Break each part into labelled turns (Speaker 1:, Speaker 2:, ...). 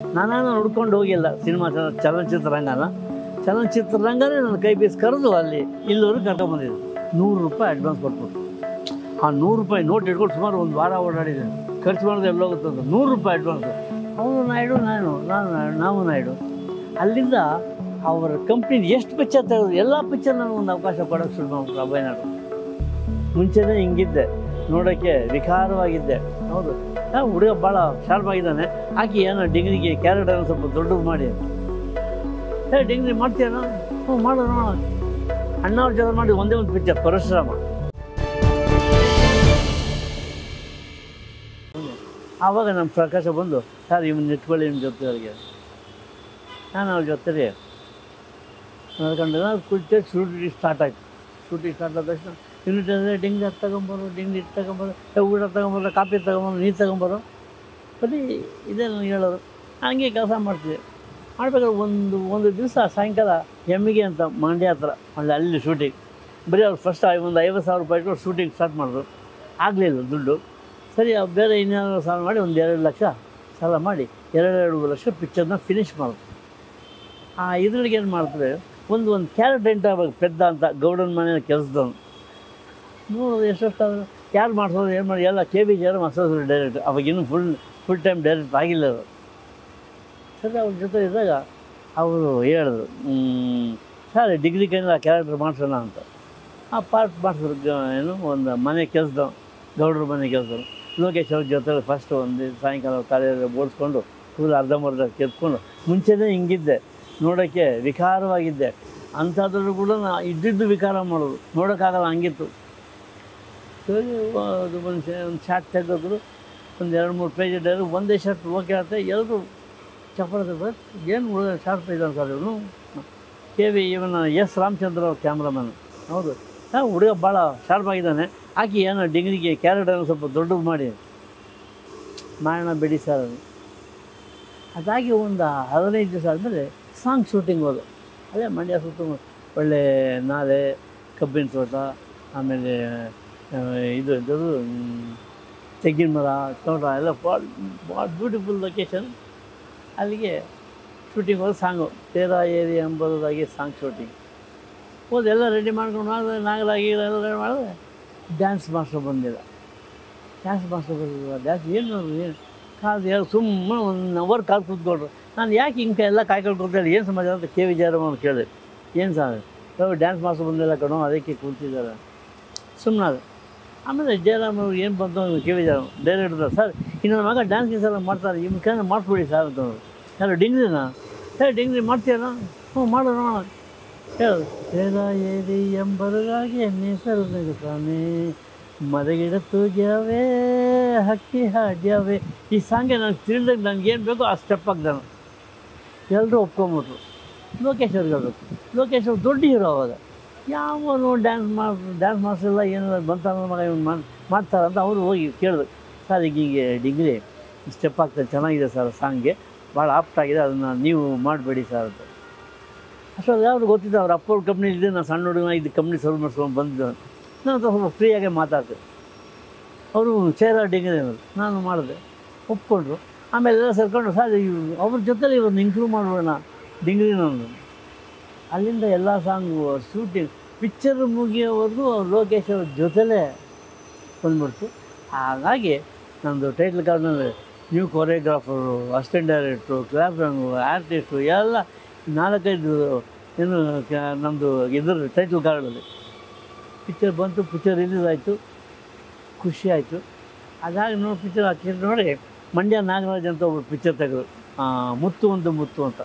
Speaker 1: ನಾನಾನು ಹುಡ್ಕೊಂಡು ಹೋಗಿಲ್ಲ ಸಿನಿಮಾ ಚಲ- ಚಲನಚಿತ್ರರಂಗನ ಚಲನಚಿತ್ರರಂಗನೇ ನನ್ನ ಕೈ ಬೀಸಿ ಕರೆದು ಅಲ್ಲಿ ಇಲ್ಲಿವರೆಗೂ ಕರ್ಕೊಂಬಂದಿದ್ದು ನೂರು ರೂಪಾಯಿ ಅಡ್ವಾನ್ಸ್ ಕೊಟ್ಬಿಟ್ಟು ಆ ನೂರು ರೂಪಾಯಿ ನೋಟ್ ಇಟ್ಕೊಂಡು ಸುಮಾರು ಒಂದು ವಾರ ಓಡಾಡಿದೆ ಖರ್ಚು ಮಾಡೋದು ಎಲ್ಲ ಹೋಗುತ್ತೆ ನೂರು ರೂಪಾಯಿ ಅಡ್ವಾನ್ಸ್ ಅವನು ನಾಯ್ಡು ನಾನು ನಾನು ನಾಯ್ಡು ನಾವು ನಾಯ್ಡು ಅಲ್ಲಿಂದ ಅವರ ಕಂಪ್ನಿ ಎಷ್ಟು ಪಿಕ್ಚರ್ ತೆಗೆದು ಎಲ್ಲ ಪಿಕ್ಚರ್ ನನಗೆ ಒಂದು ಅವಕಾಶ ಕೊಡೋಕ್ಕೆ ಶುರು ಮಾಡ್ಬಿಟ್ರು ಅಭಯನಾಡು ಮುಂಚೆನೇ ಹಿಂಗಿದ್ದೆ ನೋಡೋಕ್ಕೆ ವಿಕಾರವಾಗಿದ್ದೆ ಹೌದು ಆ ಹುಡುಗ ಭಾಳ ಶಾರ್ಪ್ ಆಗಿದ್ದಾನೆ ಆಕೆ ಏನೋ ಡಿಗ್ರಿಗೆ ಕ್ಯಾರೆಕ್ಟರ್ ಸ್ವಲ್ಪ ದೊಡ್ಡದು ಮಾಡಿ ಏ ಡಿಗ್ರಿ ಮಾಡ್ತೀಯನ ಹ್ಞೂ ಮಾಡು ನೋಡೋಣ ಅಣ್ಣವ್ರ ಜೊತೆ ಮಾಡಿ ಒಂದೇ ಒಂದು ಪಿಕ್ಚರ್ ಪರಶುರಾಮ ಆವಾಗ ನಮ್ಮ ಪ್ರಕಾಶ ಬಂದು ಸರ್ ಇವನ್ನ ಇಟ್ಕೊಳ್ಳಿ ನಿಮ್ಮ ಜೊತೆಗಳಿಗೆ ನಾನು ಅವ್ರ ಜೊತೆಲಿ ನಡ್ಕೊಂಡು ನಾವು ಕುಳಿತೆ ಶೂಟಿಂಗ್ ಸ್ಟಾರ್ಟ್ ಆಯ್ತು ಶೂಟಿಂಗ್ ಸ್ಟಾರ್ಟ್ ಆದ ತಕ್ಷಣ ಯೂನಿಟ್ ಅಂದರೆ ಡಿಂಗ್ ಅದು ತಗೊಂಬರು ಡಿಂಗ್ ಇದು ತಗೊಂಬರು ಏ, ಊಟ ತಗೊಂಬರು ಕಾಫಿ ತಗೊಂಬರು ನೀರು ತಗೊಂಬರು ಬರೀ ಇದೇ ನನಗೆ ಹೇಳೋರು ಹಂಗೆ ಕೆಲಸ ಮಾಡ್ತಿದ್ದೆ ಮಾಡ್ಬೇಕಾದ್ರೆ ಒಂದು ಒಂದು ದಿವಸ ಸಾಯಂಕಾಲ ಎಮ್ಮಿಗೆ ಅಂತ ಮಂಡ್ಯ ಹತ್ರ ಅಲ್ಲಿ ಅಲ್ಲಿ ಶೂಟಿಂಗ್ ಬರೀ ಅವ್ರು ಫಸ್ಟ್ ಒಂದು ಐವತ್ತು ಸಾವಿರ ರೂಪಾಯಿ ಇಟ್ಟು ಶೂಟಿಂಗ್ ಸ್ಟಾರ್ಟ್ ಮಾಡಿದ್ರು ಆಗಲಿಲ್ಲ ದುಡ್ಡು ಸರಿ ಅವ್ರು ಬೇರೆ ಇನ್ನೇನಾದ್ರು ಸಾಲ ಮಾಡಿ ಒಂದು ಎರಡು ಲಕ್ಷ ಸಾಲ ಮಾಡಿ ಎರಡೆರಡು ಲಕ್ಷ ಪಿಕ್ಚರ್ನ ಫಿನಿಷ್ ಮಾಡಿದ್ರು ಆ ಇದ್ರೊಳಗೆ ಏನು ಮಾಡ್ತಾರೆ ಒಂದು ಒಂದು ಕ್ಯಾರೆಟ್ ಎಂಟ ಅವಾಗ ಪೆದ್ದ ಅಂತ ಗೌಡನ ಮನೆ ಕೆಲಸದವನು ನೋಡೋದು ಎಷ್ಟೊತ್ತಾದ್ರು ಯಾರು ಮಾಡಿಸೋದು ಏನು ಮಾಡಿ ಎಲ್ಲ ಕೆ ಬಿ ಜಾರು ಮಾಡಿಸೋದು ಡೈರೆಕ್ಟ್ ಅವಾಗ ಇನ್ನೂ ಫುಲ್ ಫುಲ್ ಟೈಮ್ ಡೈರೆಕ್ಟ್ ಆಗಿಲ್ಲ ಅದು ಸರಿ ಅವ್ರ ಜೊತೆ ಇದ್ದಾಗ ಅವರು ಹೇಳಿದ್ರು ಸರ್ ಡಿಗ್ರಿ ಕೈಯಿಂದ ಆ ಕ್ಯಾರೆಕ್ಟರ್ ಮಾಡಿಸೋಣ ಅಂತ ಆ ಪಾರ್ಟ್ ಮಾಡಿಸಿದ್ರು ಗ- ಏನು ಒಂದು ಮನೆ ಕೆಲಸದ ಗೌಡ್ರ ಮನೆ ಕೆಲಸದವರು ಲೋಕೇಶ್ ಅವ್ರ ಜೊತೆ ಫಸ್ಟ್ ಒಂದು ಸಾಯಂಕಾಲ ಕಾಲೇಜ್ ಓಡಿಸ್ಕೊಂಡು ಫುಲ್ ಅರ್ಧಂಬರ್ಧ ಕೆತ್ಕೊಂಡು ಮುಂಚೆನೇ ಹಿಂಗಿದ್ದೆ ನೋಡೋಕ್ಕೆ ವಿಕಾರವಾಗಿದ್ದೆ ಅಂಥದ್ರಲ್ಲೂ ಕೂಡ ನಾ ಇದ್ದಿದ್ದು ವಿಕಾರ ಮಾಡೋದು ನೋಡೋಕ್ಕಾಗಲ್ಲ ಹಂಗಿತ್ತು ಸರಿ ಅದು ಒಂದು ಒಂದು ಶಾರ್ಟ್ ತೆಗೆದ್ರು ಒಂದು ಎರಡು ಮೂರು ಪೇಜ್ ಇದ್ದಾರೆ ಒಂದೇ ಶರ್ಟ್ ಓಕೆ ಆಗುತ್ತೆ ಎಲ್ಲರೂ ಚಪ್ಪಳ ಬಸ್ ಏನು ಹುಡುಗ ಶಾರ್ಪ್ ಇದ್ದಾನೆ ಸರ್ ಇವನು ಕೆ ವಿ ಇವನ ಎಸ್ ರಾಮಚಂದ್ರ ಅವ್ರ ಕ್ಯಾಮ್ರಾಮನ್ ಹೌದು ಹಾಂ ಹುಡುಗ ಭಾಳ ಶಾರ್ಪ್ ಆಗಿದ್ದಾನೆ ಆಕೆ ಏನೋ ಡಿಗ್ರಿಗೆ ಕ್ಯಾರೆಕ್ಟರ್ ಸ್ವಲ್ಪ ದೊಡ್ಡದು ಮಾಡಿ ಮಾಡೋಣ ಬಿಡಿ ಸರ್ ಅದು ಅದಾಗಿ ಒಂದು ಹದಿನೈದು ದಿವಸ ಆದಮೇಲೆ ಸಾಂಗ್ ಶೂಟಿಂಗ್ ಹೋದು ಅದೇ ಮಂಡ್ಯ ಸುತ್ತ ಒಳ್ಳೆ ನಾಲೆ ಕಬ್ಬಿನ ತೋಟ ಆಮೇಲೆ ಆ, ಇದು ಎಂಥದ್ದು ಮ್, ತೆಂಗಿನ ಮರ ತೋಟ ಎಲ್ಲ ಭಾಳ ಭಾಳ ಬ್ಯೂಟಿಫುಲ್ ಲೊಕೇಶನ್ ಅಲ್ಲಿಗೆ ಶೂಟಿಂಗ್ ಹೋಗಿ ಸಾಂಗು ತೇರಾ ಏರಿ ಎಂಬುದಾಗಿ ಸಾಂಗ್ ಶೂಟಿಂಗ್ ಹೋದ ಎಲ್ಲ ರೆಡಿ ಮಾಡ್ಕೊಂಡು ಮಾಡಿದ್ರೆ ನಾಗರಾಗಿ ಎಲ್ಲ ರೆಡಿ ಮಾಡಿದ್ರೆ ಡ್ಯಾನ್ಸ್ ಮಾಸ್ಟರ್ ಬಂದಿಲ್ಲ ಡ್ಯಾನ್ಸ್ ಮಾಸ್ಟರ್ ಬಂದಿಲ್ಲ ಡ್ಯಾನ್ಸ್ ಏನು ಏನು ಕಾದು ಹೇಳಿ ಸುಮ್ಮನೆ ಒಂದು ಅವರ್ ಕಾಲು ಕೂತ್ಕೊಂಡ್ರು ನಾನು ಯಾಕೆ ಹಿಂಗೆ ಎಲ್ಲ ಕಾಯ್ಕೊಂಡು ಕೂತ್ಕೊಳ್ಳಿ ಏನು ಸಮಾಚಾರ ಅಂತ ಕೆ ವಿ ಜಯರಾಮ್ ಕೇಳಿದೆ ಏನು ಸರ್ ಡ್ಯಾನ್ಸ್ ಮಾಸ್ಟರ್ ಬಂದಿಲ್ಲ ಕಣೋ ಅದಕ್ಕೆ ಕೂತಿದ್ದಾರೆ ಸುಮ್ಮನಾದ ಆಮೇಲೆ ಜಯರಾಮ್ ಅವ್ರು ಏನು ಬಂತು K V Jayaram director sir ಇನ್ನು ನನ್ನ ಮಗ ಡ್ಯಾನ್ಸ್ ಗೀಸ್ ಎಲ್ಲ ಮಾಡ್ತಾರೆ ನಿಮ್ಮ ಕೈ ಮಾಡಿಸ್ಬಿಡಿ ಸರ್ ಅಂತಂದ್ರು ಯಾರು ಡಿಂಗ್ರಿನಾ ಸರ್ ಡಿಂಗ್ರಿ ಮಾಡ್ತೀಯಲ್ಲ ಹ್ಞೂ ಮಾಡು ನೋಡೋಣ ಹೇಳು ಸೇದ ಏರಿ ಎಂಬರಾಗಿ ಹೆಸರು ಸ್ವಾಮಿ ಮರಗಿಡ ತೂಗ್ಯಾವೆ ಹಕ್ಕಿ ಹಾಡ್ಯಾವೆ ಈ ಸಾಂಗೆ ನನಗೆ ತಿಳಿದಾಗ ನನಗೆ ಏನು ಬೇಕೋ ಆ ಸ್ಟೆಪ್ ಹಾಕ್ದಾನು ಎಲ್ಲರೂ ಒಪ್ಕೊಂಬಿಟ್ರು ಲೋಕೇಶ್ ಅವ್ರಿಗೆ ಹೇಳ್ಬೇಕು ಲೋಕೇಶ್ ಅವ್ರು ದೊಡ್ಡ ಹೀರೋ ಅವಾಗ ಯಾವನು ಡ್ಯಾನ್ಸ್ ಮಾಡಿ ಡ್ಯಾನ್ಸ್ ಮಾಡಿಸಿಲ್ಲ ಏನಿಲ್ಲ ಬಂತಾನ ಮಗ ಇವ್ನು ಮಾಡಿ ಮಾಡ್ತಾರಂತ ಅವರು ಹೋಗಿ ಕೇಳಿದ್ರು ಸರ್ ಈಗ ಹೀಗೆ ಡಿಗ್ರಿ ಸ್ಟೆಪ್ ಆಗ್ತದೆ ಚೆನ್ನಾಗಿದೆ ಸರ್ ಸಾಂಗ್ಗೆ ಭಾಳ ಆಪ್ಟ್ ಆಗಿದೆ ಅದನ್ನು ನೀವು ಮಾಡಬೇಡಿ ಸರ್ ಅಂತ ಅಷ್ಟೊಂದು ಯಾರು ಗೊತ್ತಿದ್ದು ಅವ್ರ ಅಪ್ಪ ಅವ್ರ ಕಂಪ್ನಿ ಇದೆ ನಾನು ಸಣ್ಣ ಹುಡುಗನ ಇದು ಕಂಪ್ನಿ ಸರ್ವ್ ಮಾಡಿಸ್ಕೊಂಡು ಬಂದಿದ್ದೆ ನಾನು ಹತ್ರ ಸ್ವಲ್ಪ ಫ್ರೀಯಾಗೆ ಮಾತಾಡ್ದೆ ಅವರು ಚೇರ ಡಿಗ್ರಿ ಅನ್ನೋದು ನಾನು ಮಾಡಿದೆ ಒಪ್ಕೊಂಡ್ರು ಆಮೇಲೆ ಎಲ್ಲ ಸೇರ್ಕೊಂಡು ಸರ್ ಇವ್ರು ಅವ್ರ ಜೊತೆಲಿ ಇವ್ರನ್ನ ಇಂಕ್ಲೂಡ್ ಮಾಡೋಣ ಡಿಗ್ರಿ ನಾನು ಅಲ್ಲಿಂದ ಎಲ್ಲ ಸಾಂಗು ಶೂಟಿಂಗ್ ಪಿಕ್ಚರ್ ಮುಗಿಯೋವರೆಗೂ ಅವ್ರು ಲೋಕೇಶ್ ಅವ್ರ ಜೊತೆಲೇ ಬಂದ್ಬಿಡ್ತು ಹಾಗಾಗಿ ನಮ್ಮದು ಟೈಟ್ಲ್ ಕಾರ್ಡ್ನಲ್ಲಿ ನ್ಯೂ ಕೊರಿಯೋಗ್ರಾಫರು ಅಸಿಸ್ಟೆಂಟ್ ಡೈರೆಕ್ಟ್ರು ಕ್ಲಾಪ್ರಂಗು ಆರ್ಟಿಸ್ಟು ಎಲ್ಲ ನಾಲ್ಕೈದು ಏನು ಕ- ನಮ್ಮದು ಇದ್ರ ಟೈಟ್ಲ್ ಕಾರ್ಡಲ್ಲಿ ಪಿಕ್ಚರ್ ಬಂತು ಪಿಕ್ಚರ್ ರಿಲೀಸ್ ಆಯಿತು ಖುಷಿ ಆಯಿತು ಅದಾಗಿ ನೋಡಿ ಪಿಕ್ಚರ್ ಹಾಕಿ ನೋಡಿ ಮಂಡ್ಯ ನಾಗರಾಜ್ ಅಂತ ಒಬ್ಬರು ಪಿಕ್ಚರ್ ತೆಗೆದ್ರು ಆ, ಮುತ್ತು ಒಂದು ಮುತ್ತು ಅಂತ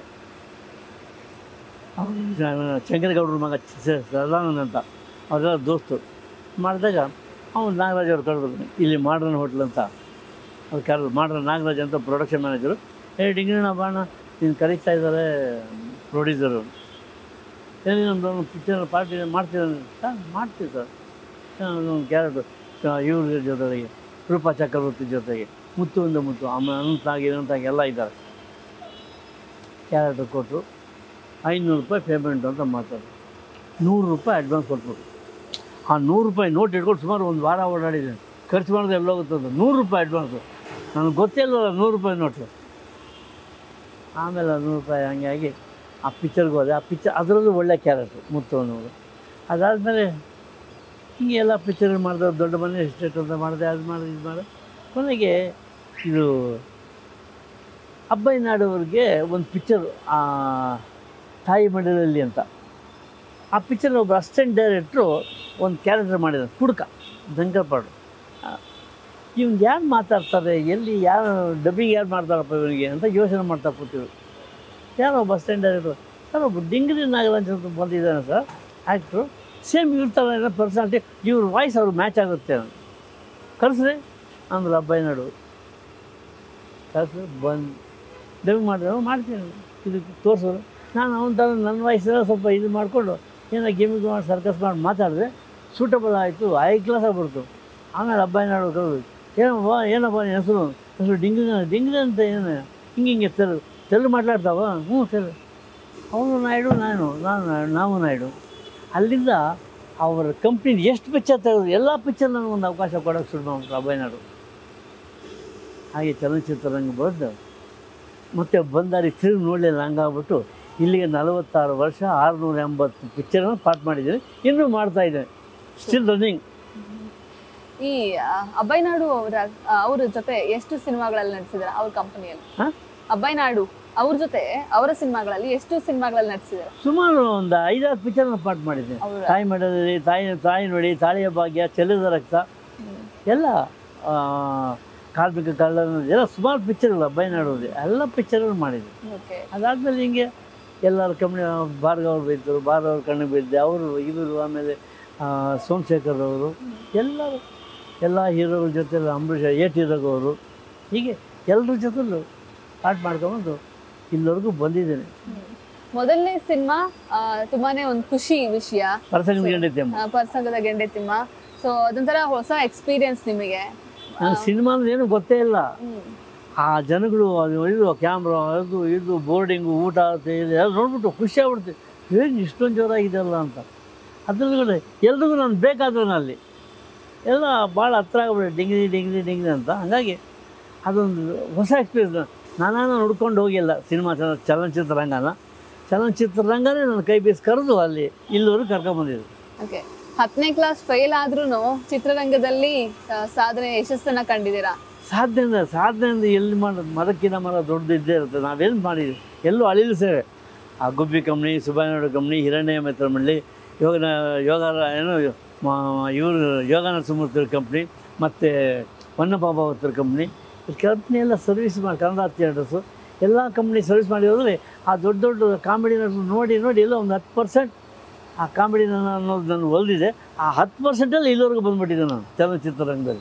Speaker 1: ಅವ್ನು ಶಂಕರಗೌಡ್ರ ಮಗ ಚ- ಸದಾನಂದ್ ಅಂತ ಅವರೆಲ್ಲ ದೋಸ್ತು ಮಾಡಿದಾಗ ಅವನು ನಾಗರಾಜ್ ಅವ್ರು ಕರೆದ್ರು ಇಲ್ಲಿ ಮಾಡ್ರನ್ ಹೋಟ್ಲ್ ಅಂತ ಅವ್ರು ಕರೆದ್ರು ಮಾಡ್ರನ್ ನಾಗರಾಜ್ ಅಂತ ಪ್ರೊಡಕ್ಷನ್ ಮ್ಯಾನೇಜರು ಏ ಡಿಂಗಿಣ ಬಾಣ ನೀನು ಕರೀತಾ ಇದ್ದಾರೆ ಪ್ರೊಡ್ಯೂಸರು ಏನೇ ನಮ್ಮದು ಒಂದು ಪಿಕ್ಚರ್ ಪಾರ್ಟಿ ಮಾಡ್ತೀರ ಸರ್ ಮಾಡ್ತೀವಿ ಸರ್ ಒಂದು ಕ್ಯಾರೆಕ್ಟರ್ ಇವ್ರ ಜೊತೆಗೆ ರೂಪಾ ಚಕ್ರವರ್ತಿ ಜೊತೆಗೆ ಮುತ್ತು ಒಂದು ಮುತ್ತು ಆಮೇಲೆ ಅನಂತಾಗಿ ಅನಂತಾಗಿ ಎಲ್ಲ ಇದ್ದಾರೆ ಕ್ಯಾರೆಕ್ಟರ್ ಕೊಟ್ಟರು ಐನೂರು ರೂಪಾಯಿ ಪೇಮೆಂಟ್ ಅಂತ ಮಾತಾಡೋದು ನೂರು ರೂಪಾಯಿ ಅಡ್ವಾನ್ಸ್ ಕೊಟ್ಬಿಟ್ಟು ಆ ನೂರು ರೂಪಾಯಿ ನೋಟ್ ಇಟ್ಕೊಂಡು ಸುಮಾರು ಒಂದು ವಾರ ಓಡಾಡಿದ್ದೇನೆ ಖರ್ಚು ಮಾಡೋದು ಎಲ್ಲ ಹೋಗುತ್ತೆ ಅಂತ ನೂರು ರೂಪಾಯಿ ಅಡ್ವಾನ್ಸು ನನಗೆ ಗೊತ್ತೇ ಇಲ್ಲವಲ್ಲ ನೂರು ರೂಪಾಯಿ ನೋಟು ಆಮೇಲೆ ನೂರು ರೂಪಾಯಿ ಹಂಗೆ ಆಗಿ ಆ ಪಿಕ್ಚರ್ಗೆ ಹೋದೆ ಆ ಪಿಕ್ಚರ್ ಅದರಲ್ಲೂ ಒಳ್ಳೆ ಕ್ಯಾರೆಕ್ಟ್ರು ಮುತ್ತು ಅನ್ನೋರು ಅದಾದಮೇಲೆ ಹಿಂಗೆ ಎಲ್ಲ ಪಿಕ್ಚರ್ ಮಾಡಿದೆ ದೊಡ್ಡ ಮನೆ ಎಸ್ಟೇಟ್ ಅಂತ ಮಾಡಿದೆ ಅದು ಮಾಡಿದೆ ಇದು ಮಾಡಿದೆ ಕೊನೆಗೆ ಇದು ಅಬ್ಬಯ್ಯ ನಾಡವ್ರಿಗೆ ಒಂದು ಪಿಕ್ಚರ್ ತಾಯಿ ಮಡಿಲಲ್ಲಿ ಅಂತ ಆ ಪಿಕ್ಚರ್ ಒಬ್ಬ ಅಸಿಸ್ಟೆಂಟ್ ಡೈರೆಕ್ಟ್ರು ಒಂದು ಕ್ಯಾರೆಕ್ಟರ್ ಮಾಡಿದ್ದಾರೆ ಕುಡ್ಕ ದಂಕಪಾಡು ಇವ್ನು ಯಾರು ಮಾತಾಡ್ತಾರೆ ಎಲ್ಲಿ ಯಾರು ಡಬ್ಬಿಂಗ್ ಯಾರು ಮಾಡ್ತಾರಪ್ಪ ಇವನಿಗೆ ಅಂತ ಯೋಚನೆ ಮಾಡ್ತಾ ಕೂತೀವಿ ಯಾರೋ ಒಬ್ಬ ಅಸಿಸ್ಟೆಂಟ್ ಡೈರೆಕ್ಟ್ರು ಸರ್ ಒಬ್ಬ ಡಿಂಗ್ರಿ ನಾಗರಾಜ್ ಅಂತ ಬಂದಿದ್ದಾನೆ ಸರ್ ಆ್ಯಕ್ಟ್ರು ಸೇಮ್ ಇವ್ರ ಥರ ಪರ್ಸನಾಲಿಟಿ ಇವ್ರ ವಾಯ್ಸ್ ಅವ್ರಿಗೆ ಮ್ಯಾಚ್ ಆಗುತ್ತೆ ಅಂತ ಕಳಿಸ್ರಿ ಅಂದ್ರೆ ಅಬ್ಬಯ್ಯ ನಾಡು ಕಳಿಸ್ರಿ ಬಂದು ಡಬ್ಬಿಂಗ್ ಮಾಡಿದ್ರೆ "ಹ್ಞೂ, ಮಾಡ್ತೀನಿ ಇದು ತೋರಿಸೋದು ನಾನು ಅವನ ಥರ ನನ್ನ ವಯಸ್ಸೆಲ್ಲ ಸ್ವಲ್ಪ ಇದು ಮಾಡಿಕೊಂಡು ಏನೋ ಗೇಮಿಂಗ್ ಮಾಡಿ ಸರ್ಕಸ್ ಮಾಡಿ ಮಾತಾಡಿದೆ ಸೂಟಬಲ್ ಆಯಿತು ಐ ಕ್ಲಾಸ್ ಆಗ್ಬಿಡ್ತು ಆಮೇಲೆ ಅಬ್ಬಾಯಿ ನಾಡು ಕರೆದು ಏನಪ್ಪ ಏನಪ್ಪ ನಿನ್ನ ಹೆಸರು ಹೆಸರು ಡಿಂಗಿ ಡಿಂಗಿ ಅಂತ ಏನು ಹಿಂಗೆ ಹಿಂಗೆ ತೆಲು ತೆಲು ಮಾತಾಡ್ತಾವ ಹ್ಞೂ ಸರ್ ಅವನು ನಾಯ್ಡು ನಾನು ನಾನು ನಾಯ್ಡು ನಾವು ನಾಯ್ಡು ಅಲ್ಲಿಂದ ಅವರ ಕಂಪ್ನಿ ಎಷ್ಟು ಪಿಕ್ಚರ್ ತೆಗೆದು ಎಲ್ಲ ಪಿಕ್ಚರ್ ನನಗೆ ಒಂದು ಅವಕಾಶ ಕೊಡೋಕ್ಕೆ ಶುರು ಮಾಡ್ಬಿಟ್ರು ಅಬ್ಬಾಯಿ ನಾಡು ಹಾಗೆ ಚಲನಚಿತ್ರರಂಗ ಬಂದು ಮತ್ತೆ ಬಂದಾರಿ ತಿರುಗಿ ನೋಡಲಿಲ್ಲ ಹಂಗಾಗ್ಬಿಟ್ಟು ಇಲ್ಲಿಗೆ ನಲವತ್ತಾರು ವರ್ಷ ಆರುನೂರ ಎಂಬತ್ತು ಪಿಕ್ಚರ್ನ ಪಾಠ ಮಾಡಿದ್ದೀನಿ ಇನ್ನೂ ಮಾಡ್ತಾ ಇದ್ದೇನೆ ಸ್ಟಿಲ್ ರನ್ನಿಂಗ್
Speaker 2: ಈ ಆ, ಅಬ್ಬಯ್ಯನಾಡು ಅವರ ಅವ್ರ ಜೊತೆ ಎಷ್ಟು ಸಿನಿಮಾಗಳಲ್ಲಿ ನಟಿಸಿದಾರೆ ಅವ್ರ ಕಂಪನಿಯಲ್ಲಿ
Speaker 1: ಹಾಂ
Speaker 2: ಅಬ್ಬಯ್ಯನಾಡು ಅವ್ರ ಜೊತೆ ಅವರ ಸಿನಿಮಾಗಳಲ್ಲಿ ಎಷ್ಟು ಸಿನಿಮಾಗಳಲ್ಲಿ ನಟಿಸಿದಾರೆ
Speaker 1: ಸುಮಾರು ಒಂದು ಐದಾರು ಪಿಕ್ಚರ್ನ ಪಾಠ ಮಾಡಿದ್ದೀನಿ
Speaker 2: ಅವರ
Speaker 1: ತಾಯಿ ಮಡದಲ್ಲಿ ತಾಯಿ ತಾಯಿ ನೋಡಿ ತಾಳಿಯ ಭಾಗ್ಯ ಚೆಲ್ಲದ ರಕ್ತ ಎಲ್ಲ ಆ, ಕಾರ್ಮಿಕ ಕಳ್ಳನ ಎಲ್ಲ ಸುಮಾರು ಪಿಕ್ಚರ್ಗಳು ಬೈನಾಡೋದು ಎಲ್ಲ ಪಿಕ್ಚರ್ಗಳು ಮಾಡಿದ್ದೀನಿ
Speaker 2: ಓಕೆ
Speaker 1: ಅದಾದಮೇಲೆ ಹಿಂಗೆ ಎಲ್ಲರ ಕಂಪ್ನಿ ಭಾರ್ಗವ್ ಅವ್ರು ಬೈದರು ಭಾರ್ಗವ್ ಅವ್ರ ಕಣ್ಣಿಗೆ ಬಿದ್ದೆ ಅವರು ಇವರು ಆಮೇಲೆ ಆ, ಸೋಮಶೇಖರ್ ಅವರು ಎಲ್ಲರೂ ಎಲ್ಲ ಹೀರೋಗಳ ಜೊತೆ ಅಂಬರೀಷ್ ಎ ಟಿ ರಘು ಅವರು ಹೀಗೆ ಎಲ್ಲರ ಜೊತೆಲೂ ಪಾಠ ಮಾಡ್ಕೊಂಬಂದು ಇಲ್ಲಿವರೆಗೂ ಬಂದಿದ್ದೇನೆ
Speaker 2: ಮೊದಲನೇ ಸಿನಿಮಾ ತುಂಬಾನೇ ಒಂದು ಖುಷಿ ವಿಷಯ
Speaker 1: ಪರ್ಸಂಗ ಗಂಡಿದ್ದೆಮ್ಮ
Speaker 2: ಆ, ಪರ್ಸಂಗದ ಗೆಂಡೆ ತಿಮ್ಮ ಸೊ ಅದೊಂಥರ ಹೊಸ ಎಕ್ಸ್ಪೀರಿಯನ್ಸ್ ನಿಮಗೆ
Speaker 1: ನನಗೆ ಸಿನಿಮಾ ಅಂದ್ರೆ ಏನು ಗೊತ್ತೇ ಇಲ್ಲ
Speaker 2: ಹ್ಮ್.
Speaker 1: ಆ ಜನಗಳು ಅದು ಇದು ಕ್ಯಾಮ್ರಾ ಅದು ಇದು ಬೋರ್ಡಿಂಗು ಊಟ ಅದು ಇದು ಎಲ್ಲ ನೋಡ್ಬಿಟ್ಟು ಖುಷಿ ಆಗ್ಬಿಡ್ತು ಏನು ಇಷ್ಟೊಂದು ಜೋರಾಗಿದೆಯಲ್ಲ ಅಂತ ಅದ್ರೊಳಗಡೆ ಎಲ್ರಿಗೂ ನಾನು ಬೇಕಾದ್ರೆ ಅಲ್ಲಿ ಎಲ್ಲ ಭಾಳ ಹತ್ರ ಆಗ್ಬಿಟ್ಟೆ ಡಿಂಗ್ರಿ ಡಿಂಗ್ರಿ ಡಿಂಗ್ರಿ ಅಂತ ಹಾಗಾಗಿ ಅದೊಂದು ಹೊಸ ಎಕ್ಸ್ಪೀರಿಯನ್ಸ್ ನಾನಾನ ನೋಡ್ಕೊಂಡು ಹೋಗಿಲ್ಲ ಸಿನಿಮಾ ಚಲ ಚಲನಚಿತ್ರರಂಗನ ಚಲನಚಿತ್ರರಂಗನೇ ನನ್ನ ಕೈ ಬೀಸಿ ಕರೆದು ಅಲ್ಲಿ ಇಲ್ಲಿವರೆಗೂ ಕರ್ಕೊಂಬಂದಿದ್ರು
Speaker 2: ಓಕೆ ಹತ್ತನೇ ಕ್ಲಾಸ್ ಫೇಲ್ ಆದ್ರೂ ಚಿತ್ರರಂಗದಲ್ಲಿ ಆ, ಸಾಧನೆ ಯಶಸ್ಸನ್ನ ಕಂಡಿದ್ದೀರಾ
Speaker 1: ಸಾಧನೆ ಸಾಧನೆಯಿಂದ ಎಲ್ಲಿ ಮಾಡೋದು ಮರಕ್ಕಿನ ಮರ ದೊಡ್ಡದಿದ್ದೇ ಇರುತ್ತೆ ನಾವೇನು ಮಾಡಿದ್ವಿ ಎಲ್ಲೂ ಅಳಿಲು ಸೇವೆ ಆ ಗುಬ್ಬಿ ಕಂಪ್ನಿ ಸುಬ್ಬಾಯನಾಡು ಕಂಪ್ನಿ ಹಿರಣ್ಯ ಮಿತ್ರ ಮಂಡಳಿ ಯೋಗನ ಯೋಗ ಏನು ಇವರು ಯೋಗ ನರಸಿಂಹಮೂರ್ತಿ ಕಂಪ್ನಿ ಮತ್ತು ಹೊನ್ನಪಾಭಾವತ್ರ ಕಂಪ್ನಿ ಈ ಕಂಪ್ನಿ ಎಲ್ಲ ಸರ್ವಿಸ್ ಮಾಡಿ ಕನ್ನಡ ಥಿಯೇಟರ್ಸು ಎಲ್ಲ ಕಂಪ್ನಿ ಸರ್ವಿಸ್ ಮಾಡಿ ಹೋದರೆ ಆ ದೊಡ್ಡ ದೊಡ್ಡ ಕಾಮಿಡಿ ನೋಡಿ ನೋಡಿ ಎಲ್ಲ ಒಂದು ಹತ್ತು ಪರ್ಸೆಂಟ್ ಆ ಕಾಮಿಡಿ ಅನ್ನೋದು ನಾನು ಒಲ್ದಿದೆ ಆ ಹತ್ತು ಪರ್ಸೆಂಟಲ್ಲಿ ಇಲ್ಲಿವರೆಗೂ ಬಂದುಬಿಟ್ಟಿದ್ದೆ ನಾನು ಚಲನಚಿತ್ರರಂಗದಲ್ಲಿ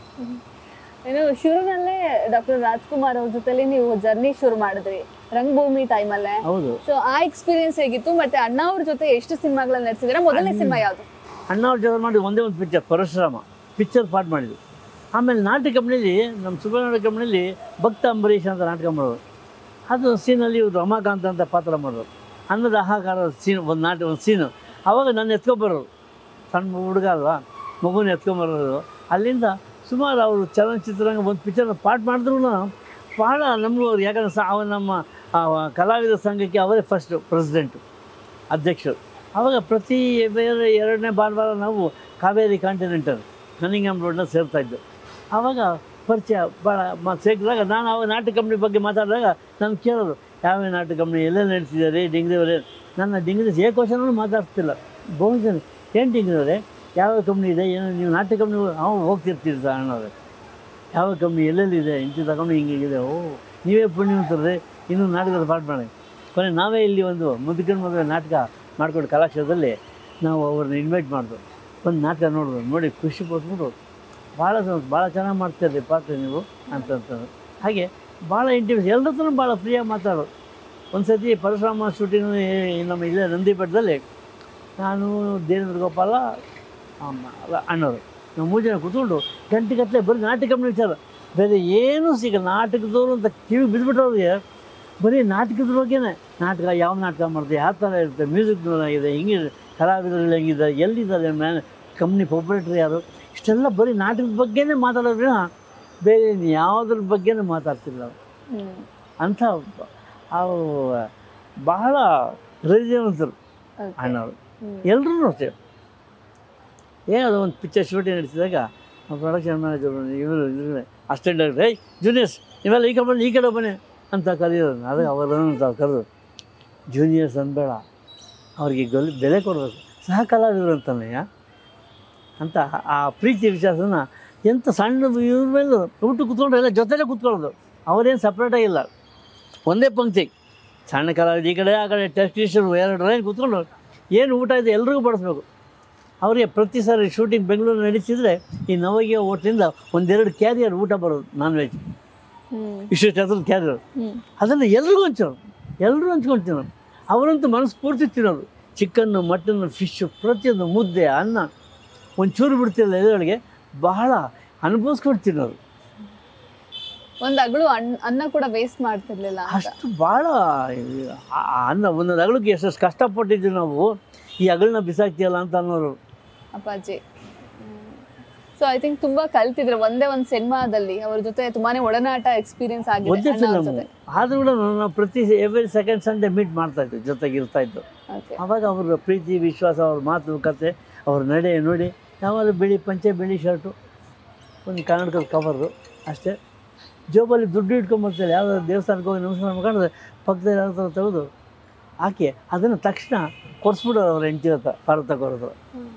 Speaker 2: ಇನ್ನು ಶುರುನಲ್ಲೇ ಡಾಕ್ಟರ್ ರಾಜ್ಕುಮಾರ್ ಅವ್ರ ಜೊತೆಲಿ ನೀವು ಜರ್ನಿ ಶುರು ಮಾಡಿದ್ರಿ ರಂಗಭೂಮಿ ಟೈಮಲ್ಲೇ
Speaker 1: ಹೌದು
Speaker 2: ಸೊ ಆ ಎಕ್ಸ್ಪೀರಿಯನ್ಸ್ ಹೇಗಿತ್ತು ಮತ್ತೆ ಅಣ್ಣ ಅವ್ರ ಜೊತೆ ಎಷ್ಟು ಸಿನಿಮಾಗಳನ್ನ ನಟಿಸಿದ್ರೆ ಮೊದಲನೇ ಸಿನಿಮಾ ಯಾವುದು
Speaker 1: ಅಣ್ಣವ್ರ ಜೊತೆ ಮಾಡಿ ಒಂದೇ ಒಂದು ಪಿಕ್ಚರ್ ಪರಶುರಾಮ ಪಿಕ್ಚರ್ ಪಾಠ ಮಾಡಿದ್ವಿ ಆಮೇಲೆ ನಾಟಕ ಕಂಪ್ನಿಲಿ ನಮ್ಮ ಸುಬ್ರಹ್ಮಣ್ಯ ಕಂಪ್ನಿಲಿ ಭಕ್ತ ಅಂಬರೀಷ್ ಅಂತ ನಾಟಕ ಮಾಡೋರು ಅದು ಸೀನಲ್ಲಿ ಇವ್ರು ರಮಾಕಾಂತ್ ಅಂತ ಪಾತ್ರ ಮಾಡೋರು ಅನ್ನದ ಆಹಾಕಾರ ಸೀನ್ ಒಂದು ನಾಟಕ ಒಂದು ಸೀನು ಆವಾಗ ನನ್ನ ಎತ್ಕೊಬರೋರು ಸಣ್ಣ ಹುಡುಗ ಅಲ್ವಾ ಮಗುನ ಎತ್ಕೊಂಬರೋರು ಅಲ್ಲಿಂದ ಸುಮಾರು ಅವರು ಚಲನಚಿತ್ರರಂಗ ಒಂದು ಪಿಕ್ಚರ್ನ ಪಾಠ ಮಾಡಿದ್ರು ಭಾಳ ನಮಗೂ ಅವ್ರು ಯಾಕಂದ್ರೆ ಸಹ ಅವ ನಮ್ಮ ಆ, ಕಲಾವಿದ ಸಂಘಕ್ಕೆ ಅವರೇ ಫಸ್ಟು ಪ್ರೆಸಿಡೆಂಟು ಅಧ್ಯಕ್ಷರು ಆವಾಗ ಪ್ರತಿ ಬೇರೆ ಎರಡನೇ ಭಾನುವಾರ ನಾವು ಕಾವೇರಿ ಕಾಂಟಿನೆಂಟಲ್ ಕನಿಂಗಮ್ ರೋಡ್ನ ಸೇರ್ತಾ ಇದ್ದು ಆವಾಗ ಪರಿಚಯ ಭಾಳ ಮ ಸೇರಿದಾಗ ನಾನು ಆವಾಗ ನಾಟಕ ಕಂಪ್ನಿ ಬಗ್ಗೆ ಮಾತಾಡಿದಾಗ ನಾನು ಕೇಳೋದು ಯಾವ ನಾಟಕ ಕಂಪ್ನಿ ಎಲ್ಲೆಲ್ಲಿ ನಡೆಸಿದ್ದಾರೆ ಡಿಂಗ್ರಿ ಅವರೇ ನನ್ನ ಡಿಂಗ್ರಿ ಏ ಕ್ವಶನೂ ಮಾತಾಡ್ತಿಲ್ಲ ಬಹುಜನ ಏನು ಡಿಂಗ್ರಿ ಅವರೇ ಯಾವ ಕಂಪ್ನಿ ಇದೆ ಏನು ನೀವು ನಾಟಕ ಕಂಪ್ನಿ ಅವ್ನು ಹೋಗ್ತಿರ್ತೀರಿ ಸರ್ ಅನ್ನೋದು ಯಾವ ಕಂಪ್ನಿ ಎಲ್ಲೆಲ್ಲಿದೆ ಇಂಥ ಕಂಪ್ನಿ ಹಿಂಗಿದೆ ಓ ನೀವೇ ಪುಣ್ಯವಂತರೇ ಇನ್ನೂ ನಾಟಕದ ಪಾಠ ಮಾಡಿ ಕೊನೆ ನಾವೇ ಇಲ್ಲಿ ಒಂದು ಮುದುಕನ ಮದುವೆ ನಾಟಕ ಮಾಡ್ಕೊಂಡು ಕಲಾಕ್ಷೇತ್ರದಲ್ಲಿ ನಾವು ಅವ್ರನ್ನ ಇನ್ವೈಟ್ ಮಾಡಿದ್ರು ಒಂದು ನಾಟಕ ನೋಡಿದ್ರು ನೋಡಿ ಖುಷಿ ಪಟ್ಬಿಟ್ಟು ಭಾಳ ಸ- ಭಾಳ ಚೆನ್ನಾಗಿ ಮಾಡ್ತೀರಿ ಪಾತ್ರ ನೀವು ಅಂತಂತಂದು ಹಾಗೆ ಭಾಳ ಇಂಟಿಮೇಸ್ ಎಲ್ಲರ ಹತ್ರನೂ ಭಾಳ ಫ್ರೀಯಾಗಿ ಮಾತಾಡೋರು ಒಂದು ಸತಿ ಪರಶುರಾಮ ಶೂಟಿಂಗ್ ನಮ್ಮ ಇಲ್ಲೇ ನಂದಿ ಬೆಟ್ಟದಲ್ಲಿ ನಾನು ದೇವೇಂದ್ರ ಗೋಪಾಲ ಅಮ್ಮ ಅಲ್ಲ ಅಣ್ಣವರು ನಾವು ಮೂರು ಜನ ಕೂತ್ಕೊಂಡು ಗಂಟೆಗಟ್ಟಲೆ ಬರೀ ನಾಟಕ ಕಂಪ್ನಿ ವಿಚಾರ ಬೇರೆ ಏನೂ ಸಿಗಲ್ಲ ನಾಟಕದವರು ಅಂತ ಕಿವಿ ಬಿದ್ದುಬಿಟ್ಟವ್ರಿಗೆ ಬರೀ ನಾಟಕದ ಬಗ್ಗೆನೇ ನಾಟಕ ಯಾವ ನಾಟಕ ಮಾಡಿದೆ ಯಾವ ಥರ ಇರುತ್ತೆ ಮ್ಯೂಸಿಕ್ ಆಗಿದೆ ಹಿಂಗಿದೆ ಕಲಾವಿದರಲ್ಲಿ ಹೆಂಗಿದೆ ಎಲ್ಲಿದ್ದಾರೆ ಮ್ಯಾನ್ ಕಂಪ್ನಿ ಪ್ರೊಪ್ರೇಟ್ರ್ ಯಾರು ಇಷ್ಟೆಲ್ಲ ಬರೀ ನಾಟಕದ ಬಗ್ಗೆನೇ ಮಾತಾಡೋದ್ರಿಂದ ಬೇರೆ ಯಾವುದ್ರ ಬಗ್ಗೆನೂ ಮಾತಾಡ್ತಿಲ್ಲ ಅವ್ರು. ಅಂಥ ಅವರು ಬಹಳ ಹೃದಯವಂತರು
Speaker 2: Okay.
Speaker 1: ಅಣ್ಣವರು
Speaker 2: ಹ್ಮ್.
Speaker 1: ಎಲ್ಲರೂ ಅಷ್ಟೇ ಏನೋ ಒಂದು ಪಿಕ್ಚರ್ ಶೂಟಿಂಗ್ ನಡೆಸಿದಾಗ ಪ್ರೊಡಕ್ಷನ್ ಮ್ಯಾನೇಜರ್ ಇವರು ಇದ್ರೆ ಅಸ್ಟೆಂಟ್ ಡೈರೆಕ್ಟರ್ ಏಯ್ ಜೂನಿಯರ್ಸ್ ನೀವೆಲ್ಲ ಈ ಕಡೆ ಬನ್ನಿ ಈ ಕಡೆ ಬನ್ನಿ ಅಂತ ಕರೆಯೋದು ಅದೇ ಅವರನ್ನು ತಾವು ಕರೆದು ಜೂನಿಯರ್ಸ್ ಅನ್ಬೇಡ ಅವ್ರಿಗೆ ಗಲ್ ಬೆಲೆ ಕೊಡಬೇಕು ಸಹ ಕಲಾವಿದರು ಅಂತಾನೆಯ ಅಂತ ಆ ಪ್ರೀತಿ ವಿಶ್ವಾಸನ ಎಂಥ ಸಣ್ಣದು ಇವ್ರ ಮೇಲೆ ಊಟ ಕೂತ್ಕೊಂಡು ಎಲ್ಲ ಜೊತೆಲೇ ಕೂತ್ಕೊಳ್ಳೋದು ಅವರೇನು ಸಪ್ರೇಟಾಗಿಲ್ಲ ಒಂದೇ ಪಂಕ್ತಿ ಸಣ್ಣ ಕಲಾವಿದ ಈ ಕಡೆ ಆ ಕಡೆ ಟೆಕ್ನಿಷಿಯನ್ ಎರಡು ಲೈನ್ ಕೂತ್ಕೊಂಡು ಏನು ಊಟ ಇದೆ ಎಲ್ರಿಗೂ ಬಡಿಸ್ಬೇಕು ಅವರಿಗೆ ಪ್ರತಿ ಸಾರಿ ಶೂಟಿಂಗ್ ಬೆಂಗಳೂರು ನಡೀತಿದ್ರೆ ಈ ನವಗಿಯ ಹೋಟ್ಲಿಂದ ಒಂದೆರಡು ಕ್ಯಾರಿಯರ್ ಊಟ ಬರೋದು ನಾನ್ ವೆಜ್
Speaker 2: ಹ್ಮ್.
Speaker 1: ಇಷ್ಟು ಅದ್ರ ಕ್ಯಾರಿಯರ್
Speaker 2: ಹ್ಮ್.
Speaker 1: ಅದನ್ನು ಎಲ್ರಿಗೂ ಹಂಚೋರು ಎಲ್ಲರೂ ಹಂಚ್ಕೊಂಡು ತಿನ್ನೋರು ಅವರಂತೂ ಮನಸ್ಫೂರ್ತಿ ತಿನ್ನೋರು ಚಿಕನ್ನು ಮಟನ್ನು ಫಿಶ್ಶು ಪ್ರತಿಯೊಂದು ಮುದ್ದೆ ಅನ್ನ ಒಂಚೂರು ಬಿಡ್ತಿರಲಿಲ್ಲ ಎದುರೊಳಗೆ ಬಹಳ ಅನುಭವಿಸ್ಕೊಂಡು ತಿನ್ನೋರು
Speaker 2: ಒಂದ್ ಅಗಳು ಅಣ್ಣ ಅನ್ನ ಕೂಡ ವೇಸ್ಟ್ ಮಾಡ್ತಿರ್ಲಿಲ್ಲ ಅಂತ
Speaker 1: ಅಷ್ಟು ಭಾಳ ಆ ಅನ್ನ ಒಂದೊಂದು ಅಗಳಕ್ಕೆ ಎಷ್ಟೆಷ್ಟು ಕಷ್ಟಪಟ್ಟಿದ್ವಿ ನಾವು ಈ ಅಗಳನ್ನ ಬಿಸಾಕ್ತಿಯಲ್ಲ ಅಂತ ಅನ್ನೋರು
Speaker 2: ಅಪ್ಪಾಜಿ ಸೊ ಐ ಥಿಂಕ್ ತುಂಬಾ ಕಲ್ತಿದ್ರೆ ಒಂದೇ ಒಂದ್ ಸಿನಿಮಾದಲ್ಲಿ ಅವ್ರ ಜೊತೆ ತುಂಬಾನೇ ಒಡನಾಟ ಎಕ್ಸ್ಪೀರಿಯನ್ಸ್ ಆಗಿದೆ
Speaker 1: ಒಂದೇ
Speaker 2: ಅಣ್ಣ ಅವ್ರ
Speaker 1: ಫಿಲಮ್
Speaker 2: ಜೊತೆ
Speaker 1: ಆದರೂ ಕೂಡ ನಾವು ಪ್ರತಿ ಎವ್ರಿ ಸೆಕೆಂಡ್ ಸಂಡೇ ಮೀಟ್ ಮಾಡ್ತಾ ಇದ್ವಿ ಜೊತೆಗೆ ಇರ್ತಾ ಇದ್ದು
Speaker 2: ಓಕೆ
Speaker 1: ಆವಾಗ ಅವ್ರ ಪ್ರೀತಿ ವಿಶ್ವಾಸ ಅವ್ರ ಮಾತು ಕತೆ ಅವ್ರ ನಡೆ ನೋಡಿ ಯಾವಾಗ ಬಿಳಿ ಪಂಚೆ ಬಿಳಿ ಶರ್ಟು ಒಂದು ಕನ್ನಡಕದ ಕವರು ಅಷ್ಟೇ ಜೋಬಲ್ಲಿ ದುಡ್ಡು ಇಟ್ಕೊಂಬರ್ತಾರೆ ಯಾವುದಾದ್ರು ದೇವಸ್ಥಾನಕ್ಕೆ ಹೋಗಿ ನಮಸ್ಕಾರ ಮಾಡ್ಕೊಂಡ್ರೆ ಪಕ್ಕದಲ್ಲಿ ಯಾವ್ದಾದ್ರು ತೆಗೆದು ಹಾಕಿ ಅದನ್ನು ತಕ್ಷಣ ಕೊಡಿಸ್ಬಿಡೋರು ಅವ್ರ ಹೆಂಡತಿ ಹತ್ರ ಪಾರ ತಗೋರೋದು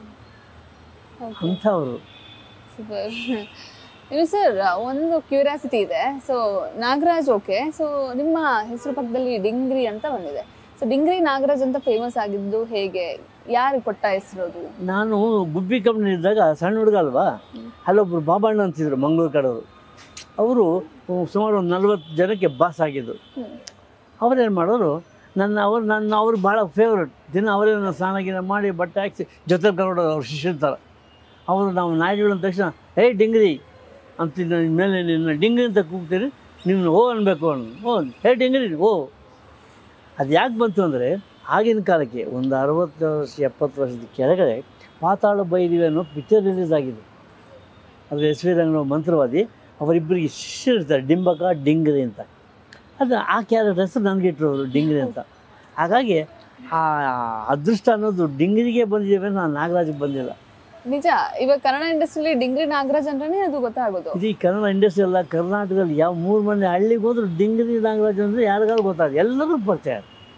Speaker 1: ಅಂಥವ್ರು
Speaker 2: ಸೂಪರ್ ಇನ್ನು ಸರ್ ಒಂದು ಕ್ಯೂರಿಯಾಸಿಟಿ ಇದೆ ಸೊ ನಾಗರಾಜ್ ಓಕೆ ಸೊ ನಿಮ್ಮ ಹೆಸರು ಪಕ್ಕದಲ್ಲಿ ಡಿಂಗ್ರಿ ಅಂತ ಬಂದಿದೆ ಸೊ ಡಿಂಗ್ರಿ ನಾಗರಾಜ್ ಅಂತ ಫೇಮಸ್ ಆಗಿದ್ದು ಹೇಗೆ ಯಾರು ಕೊಟ್ಟ ಹೆಸರು ಅದು
Speaker 1: ನಾನು ಗುಬ್ಬಿ ಕಂಪ್ನಿ ಇದ್ದಾಗ ಸಣ್ಣ ಹುಡುಗ ಅಲ್ವಾ ಅಲ್ಲೊಬ್ರು ಬಾಬಣ್ಣ ಅಂತಿದ್ರು ಮಂಗಳೂರು ಕಡೆಯವರು ಅವರು ಸುಮಾರು ಒಂದು ನಲ್ವತ್ತು ಜನಕ್ಕೆ ಬಾಸ್ ಆಗಿದ್ದು
Speaker 2: ಹ್ಮ್.
Speaker 1: ಅವ್ರೇನು ಮಾಡೋರು ನನ್ನ ಅವ್ರು ನನ್ನ ಅವ್ರು ಭಾಳ ಫೇವ್ರೆಟ್ ದಿನ ಅವರೇ ನನ್ನ ಸ್ನಾನ ಗೀನ ಮಾಡಿ ಬಟ್ಟೆ ಹಾಕ್ಸಿ ಜೊತೆ ಕರ್ಕೊಂಡೋರು ಅವ್ರು ಶಿಷ್ಯರ ಥರ ಅವರು ನಾವು ನಾಯಿಗಳು ಅಂದ ತಕ್ಷಣ ಏಯ್ ಡಿಂಗ್ರಿ ಅಂತಿದ್ದ ಮೇಲೆ ನಿನ್ನ ಡಿಂಗ್ರಿ ಅಂತ ಕೂಗ್ತೀರಿ ನಿಮ್ಮನ್ನು ಓ ಅನ್ಬೇಕು ಅನ್ನು ಓ ಹೇ ಡಿಂಗ್ರಿ ಓ ಅದು ಯಾಕೆ ಬಂತು ಅಂದರೆ ಆಗಿನ ಕಾಲಕ್ಕೆ ಒಂದು ಅರವತ್ತು ವರ್ಷ ಎಪ್ಪತ್ತು ವರ್ಷದ ಕೆಳಗಡೆ ಪಾತಾಳ ಬೈದಿವೆ ಅನ್ನೋ ಪಿಕ್ಚರ್ ರಿಲೀಸ್ ಆಗಿದೆ ಅದು ಎಸ್ ವಿ ರಂಗನ ಮಂತ್ರವಾದಿ ಅವರಿಬ್ಬರಿಗೆ ಶಿಷ್ಯರು ಇರ್ತಾರೆ ಡಿಂಬಕ ಡಿಂಗ್ರಿ ಅಂತ ಅದು ಆ ಕ್ಯಾರೆಕ್ಟರ್ ಹೆಸರು ನನಗಿಟ್ರು ಅವರು ಡಿಂಗ್ರಿ ಅಂತ ಹಾಗಾಗಿ ಆ ಅದೃಷ್ಟ ಅನ್ನೋದು ಡಿಂಗ್ರಿಗೆ ಬಂದಿದ್ದೇವೆ ನಾನು ನಾಗರಾಜಿಗೆ ಬಂದಿಲ್ಲ
Speaker 2: ನಿಜ ಇವಾಗ ಕನ್ನಡ ಇಂಡಸ್ಟ್ರಿಲಿ ಡಿಂಗ್ರಿ ನಾಗರಾಜ್ ಅಂದ್ರೆ ಅದು ಗೊತ್ತಾಗೋದು
Speaker 1: ಇದು ಈ ಕನ್ನಡ ಇಂಡಸ್ಟ್ರಿ ಅಲ್ಲ ಕರ್ನಾಟಕದಲ್ಲಿ ಯಾವ ಮೂರು ಮನೆ ಹಳ್ಳಿಗೆ ಹೋದ್ರು ಡಿಂಗ್ರಿ ನಾಗರಾಜ್ ಅಂದರೆ ಯಾರಿಗಾದ್ರು ಗೊತ್ತಾಗ ಎಲ್ಲರೂ ಪರಿಚಯ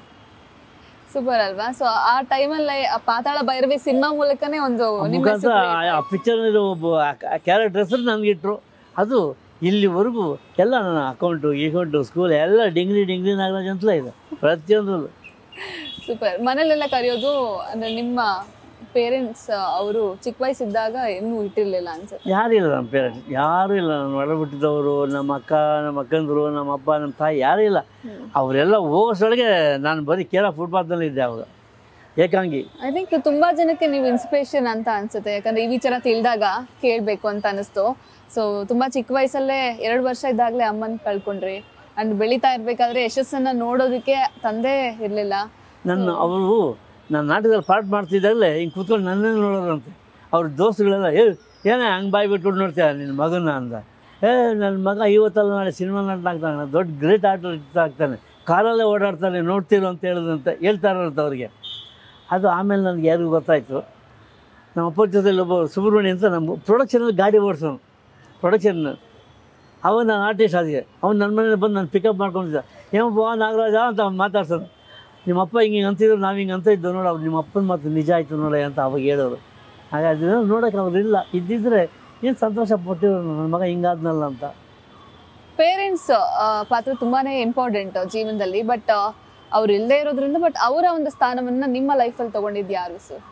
Speaker 2: ಸೂಪರ್ ಅಲ್ವಾ ಸೊ ಆ ಟೈಮಲ್ಲಿ ಆ ಪಾತಾಳ ಭೈರವಿ ಸಿನಿಮಾ ಮೂಲಕನೇ ಒಂದು ನಿಮ್ಮ
Speaker 1: ಮುಖಾಂತರ
Speaker 2: ಹೆಸರು create
Speaker 1: ಆ ಪಿಕ್ಚರ್ನಲ್ಲಿ ಒಬ್ಬ ಕ್ಯಾರೆಕ್ಟರ್ ಹೆಸರು ನನಗಿಟ್ರು ಅದು ಇಲ್ಲಿವರೆಗೂ ಎಲ್ಲ ನನ್ನ ಅಕೌಂಟು ಅಕೌಂಟು ಸ್ಕೂಲ್ ಎಲ್ಲ ಡಿಂಗ್ರಿ ಡಿಂಗ್ರಿ ನಾಗರಾಜ್ ಅಂತಲೇ ಇದೆ ಪ್ರತಿಯೊಂದು
Speaker 2: ಸೂಪರ್ ಮನೇಲೆಲ್ಲ ಕರೆಯೋದು ಅಂದ್ರೆ ನಿಮ್ಮ ಪೇರೆಂಟ್ಸ್ ಅವರು ಚಿಕ್ಕ ವಯಸ್ಸಿದ್ದಾಗ ಇನ್ನೂ ಇಟ್ಟಿರ್ಲಿಲ್ಲ ಅನ್ಸುತ್ತೆ
Speaker 1: ಯಾರೂ ಇಲ್ಲ ನಮ್ಮ ಪೇರೆಂಟ್ಸ್ ಯಾರೂ ಇಲ್ಲ ನನ್ನ ಒಳ ಬಿಟ್ಟಿದ್ದವರು ನಮ್ಮ ಅಕ್ಕ ನಮ್ಮ ಅಕ್ಕಂದರು ನಮ್ಮ ಅಪ್ಪ ನಮ್ಮ ತಾಯಿ ಯಾರೂ ಇಲ್ಲ
Speaker 2: ಹ್ಮ್.
Speaker 1: ಅವರೆಲ್ಲ ಹೋಗೋಷ್ಟೊಳಗೆ ನಾನು ಬರೀ ಕೇರ ಫುಟ್ಪಾತ್ನಲ್ಲಿ ಇದ್ದೆ ಅವಾಗ ಏಕಾಂಗಿ
Speaker 2: ಐ ಥಿಂಕ್ ತುಂಬಾ ಜನಕ್ಕೆ ನೀವು ಇನ್ಸ್ಪಿರೇಷನ್ ಅಂತ ಅನ್ಸುತ್ತೆ ಯಾಕಂದ್ರೆ ಈ ವಿಚಾರ ತಿಳಿದಾಗ ಕೇಳಬೇಕು ಅಂತ ಅನಿಸ್ತು ಸೊ ತುಂಬಾ ಚಿಕ್ಕ ವಯಸ್ಸಲ್ಲೇ ಎರಡು ವರ್ಷ ಇದ್ದಾಗಲೇ ಅಮ್ಮನ ಕಳ್ಕೊಂಡ್ರಿ ಅಂಡ್ ಬೆಳೀತಾ ಇರ್ಬೇಕಾದ್ರೆ ಯಶಸ್ಸನ್ನ ನೋಡೋದಕ್ಕೆ ತಂದೆ ಇರ್ಲಿಲ್ಲ
Speaker 1: ನನ್ನ ಅವರು ನಾನು ನಾಟಕದಲ್ಲಿ ಪಾಠ ಮಾಡ್ತಿದ್ದಾಗಲೇ ಹಿಂಗೆ ಕೂತ್ಕೊಂಡು ನನ್ನೇ ನೋಡೋರಂತೆ ಅವ್ರ ದೋಸ್ತುಗಳೆಲ್ಲ ಏ ಏನೇ ಹಂಗೆ ಬಾಯಿ ಬಿಟ್ಟು ನೋಡ್ತೀಯ ನಿನ್ನ ಮಗನ ಅಂದ ಏ ನನ್ನ ಮಗ ಇವತ್ತಲ್ಲ ನಾಳೆ ಸಿನಿಮಾ ನಟ ಆಗ್ತಾನೆ ದೊಡ್ಡ ಗ್ರೇಟ್ ಆರ್ಟಿಸ್ಟ್ ಆಗ್ತಾನೆ ಕಾರಲ್ಲೇ ಓಡಾಡ್ತಾನೆ ನೋಡ್ತಿರೋ ಅಂತ ಹೇಳಿದಂತೆ ಹೇಳ್ತಾರಂತ ಅವ್ರಿಗೆ ಅದು ಆಮೇಲೆ ನನಗೆ ಯಾರಿಗೂ ಗೊತ್ತಾಯಿತು ನಮ್ಮ ಅಪ್ಪ ಜೊತೆಲಿ ಒಬ್ಬ ಸುಬ್ರಹ್ಮಣ್ಯ ಅಂತ ನಮ್ಮ ಪ್ರೊಡಕ್ಷನಲ್ಲಿ ಗಾಡಿ ಓಡಿಸೋನು ಪ್ರೊಡಕ್ಷನ್ ಅವಾಗ ನಾನು ಆರ್ಟಿಸ್ಟ್ ಆದಿಗೆ ಅವ್ನು ನನ್ನ ಮನೇಲಿ ಬಂದು ನಾನು ಪಿಕಪ್ ಮಾಡ್ಕೊಂಡಿದ್ದ ಏನಪ್ಪ ನಾಗರಾಜ ಅಂತ ಅವ್ನು ಮಾತಾಡ್ಸೋನು ನಿಮ್ಮ ಅಪ್ಪ ಹಿಂಗೆ ಹಿಂಗೆ ಅಂತಿದ್ರು ನಾವು ಹಿಂಗೆ ಅಂತ ಇದ್ದೋ ನೋಡು ಅವ್ರು ನಿಮ್ಮ ಅಪ್ಪನ ಮಾತು ನಿಜ ಆಯಿತು ನೋಡಿ ಅಂತ ಅವಾಗ ಹೇಳೋರು ಹಾಗಾಗಿ ನೋಡೋಕೆ ಅವ್ರು ಇಲ್ಲ ಇದ್ದಿದ್ರೆ ಏನು ಸಂತೋಷ ಪಟ್ಟಿರೋರು ನನ್ನ ಮಗ ಹಿಂಗಾದ್ನಲ್ಲ ಅಂತ
Speaker 2: ಪೇರೆಂಟ್ಸ್ ಪಾತ್ರ ತುಂಬಾನೇ ಇಂಪಾರ್ಟೆಂಟ್ ಜೀವನದಲ್ಲಿ ಬಟ್ ಅವ್ರು ಇಲ್ಲದೆ ಇರೋದ್ರಿಂದ ಬಟ್ ಅವರ ಒಂದು ಸ್ಥಾನವನ್ನ ನಿಮ್ಮ ಲೈಫಲ್ಲಿ ತಗೊಂಡಿದ್ದು ಯಾರು ಸರ್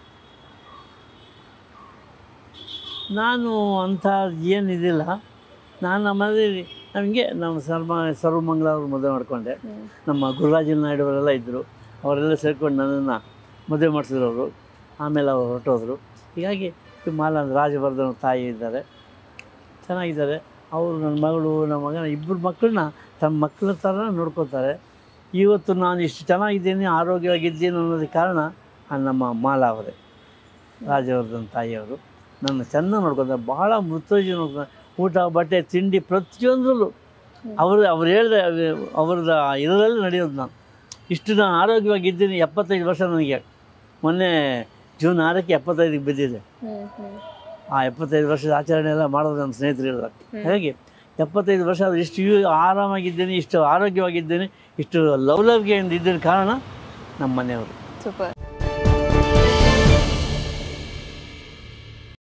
Speaker 1: ನಾನು ಅಂಥ ಏನಿದಿಲ್ಲ ನಾನು ನಮ್ಮಲ್ಲಿ ನಮಗೆ ನಮ್ಮ ಸರ್ಮ ಸರ್ವಮಂಗಲ ಅವ್ರು ಮದುವೆ ಮಾಡಿಕೊಂಡೆ ನಮ್ಮ ಗುರುರಾಜ ನಾಯ್ಡು ಅವರೆಲ್ಲ ಇದ್ದರು ಅವರೆಲ್ಲ ಸೇರ್ಕೊಂಡು ನನ್ನನ್ನು ಮದುವೆ ಮಾಡಿಸಿದ್ರು ಅವರು ಆಮೇಲೆ ಅವರು ಹೊರಟೋದ್ರು ಹೀಗಾಗಿ ಈ ಮಾಲ ರಾಜವರ್ಧನ ತಾಯಿ ಇದ್ದಾರೆ ಚೆನ್ನಾಗಿದ್ದಾರೆ ಅವರು ನನ್ನ ಮಗಳು ನಮ್ಮ ಮಗನ ಇಬ್ಬರು ಮಕ್ಕಳನ್ನ ತಮ್ಮ ಮಕ್ಕಳ ಥರ ನೋಡ್ಕೋತಾರೆ ಇವತ್ತು ನಾನು ಇಷ್ಟು ಚೆನ್ನಾಗಿದ್ದೀನಿ ಆರೋಗ್ಯವಾಗಿದ್ದೀನಿ ಅನ್ನೋದಕ್ಕೆ ಕಾರಣ ಆ ನಮ್ಮ ಮಾಲ ಅವರೇ ರಾಜವರ್ಧನ್ ತಾಯಿಯವರು ನನ್ನ ಚೆನ್ನಾಗಿ ನೋಡ್ಕೊತಾರೆ ಭಾಳ ಮುತ್ತೈಜಿ ನೋಡ್ತಾರೆ ಊಟ ಬಟ್ಟೆ ತಿಂಡಿ ಪ್ರತಿಯೊಂದರಲ್ಲೂ ಅವರು ಅವ್ರು ಹೇಳಿದ ಅವ್ರದ್ದು ಇದರಲ್ಲಿ ನಡೆಯೋದು ನಾನು ಇಷ್ಟು ನಾನು ಆರೋಗ್ಯವಾಗಿದ್ದೀನಿ ಎಪ್ಪತ್ತೈದು ವರ್ಷ ನನಗೆ ಮೊನ್ನೆ ಜೂನ್ ಆರಕ್ಕೆ ಎಪ್ಪತ್ತೈದಕ್ಕೆ ಬಿದ್ದಿದೆ
Speaker 2: ಹ್ಮ್ ಹ್ಮ್
Speaker 1: ಆ ಎಪ್ಪತ್ತೈದು ವರ್ಷದ ಆಚರಣೆ ಎಲ್ಲ ಮಾಡೋದು ನನ್ನ ಸ್ನೇಹಿತರು ಹೇಳಿದಾಗ ಹಾಗೆ ಎಪ್ಪತ್ತೈದು ವರ್ಷ ಆದರೂ ಇಷ್ಟು ಯು- ಆರಾಮಾಗಿದ್ದೇನೆ ಇಷ್ಟು ಆರೋಗ್ಯವಾಗಿದ್ದೇನೆ ಇಷ್ಟು ಲವಲವಿಕೆಯಿಂದ ಇದ್ದಿದ್ದ ಕಾರಣ ನಮ್ಮ ಮನೆಯವರು
Speaker 2: ಸೂಪರ್